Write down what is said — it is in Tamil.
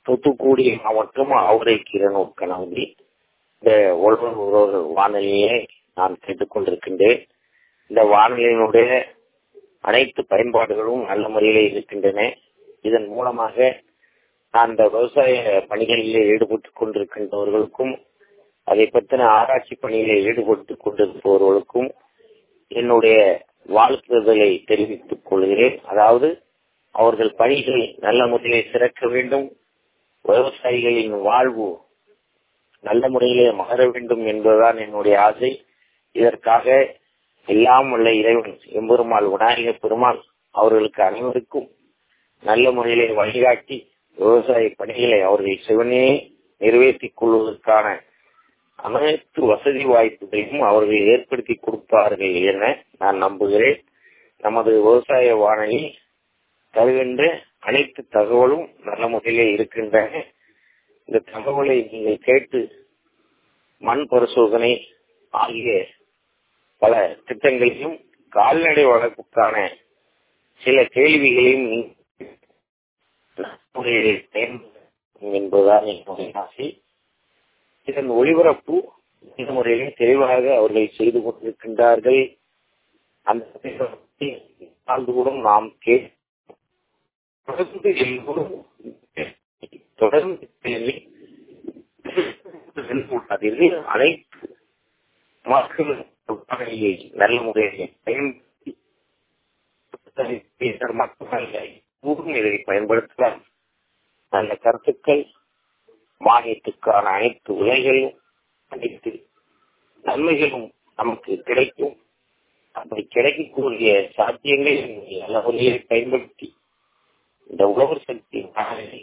தூத்துக்குடி மாவட்டம் ஆவரை கீரனூர் கணவதி இந்த உழவர் உறவு வானொலியை நான் கேட்டுக்கொண்டிருக்கின்றேன் இந்த வானொலியினுடைய அனைத்து பயன்பாடுகளும் நல்ல முறையிலே இருக்கின்றன இதன் மூலமாக நான் இந்த விவசாய பணிகளிலே ஈடுபட்டுக் கொண்டிருக்கின்றவர்களுக்கும் அதை பற்றின ஆராய்ச்சி பணியிலே ஈடுபட்டுக் கொண்டிருப்பவர்களுக்கும் என்னுடைய வாழ்த்துதலை தெரிவித்துக் கொள்கிறேன் அதாவது அவர்கள் பணிகள் நல்ல முறையிலே சிறக்க வேண்டும் விவசாயிகளின் வாழ்வு நல்ல முறையிலே மாற வேண்டும் என்பதுதான் என்னுடைய ஆசை இதற்காக எல்லாம் உள்ள இறைவன் எம்பெருமாள் விநாயக பெருமாள் அவர்களுக்கு அனைவருக்கும் நல்ல முறையிலே வழிகாட்டி விவசாய பணிகளை அவர்கள் சிவனே நிறைவேற்றிக் கொள்வதற்கான அனைத்து வசதி வாய்ப்புகளையும் அவர்கள் ஏற்படுத்தி கொடுப்பார்கள் என நான் நம்புகிறேன் நமது விவசாய வானொலி தருகின்ற அனைத்து தகவலும் நல்ல முறையிலே இருக்கின்றன இந்த தகவலை நீங்கள் கேட்டு மண் பரிசோதனை ஆகிய பல திட்டங்களையும் கால்நடை வளர்ப்புக்கான சில கேள்விகளையும் என்பதுதான் என்னுடைய ஆசை இதன் ஒளிபரப்பு இந்த முறையிலே தெளிவாக அவர்கள் செய்து கொண்டிருக்கின்றார்கள் அந்த கூட நாம் கே தொடர்ந்து எல்லோரும் தொடர்ந்து அனைத்து மக்களும் நல்ல முறையில் பயன்படுத்தி மட்டுமல்ல இதை பயன்படுத்தலாம் நல்ல கருத்துக்கள் மானியத்துக்கான அனைத்து விலைகளும் அனைத்து நன்மைகளும் நமக்கு கிடைக்கும் அப்படி கிடைக்கக்கூடிய சாத்தியங்களை நல்ல முறையை பயன்படுத்தி இந்த உழவர் சக்தி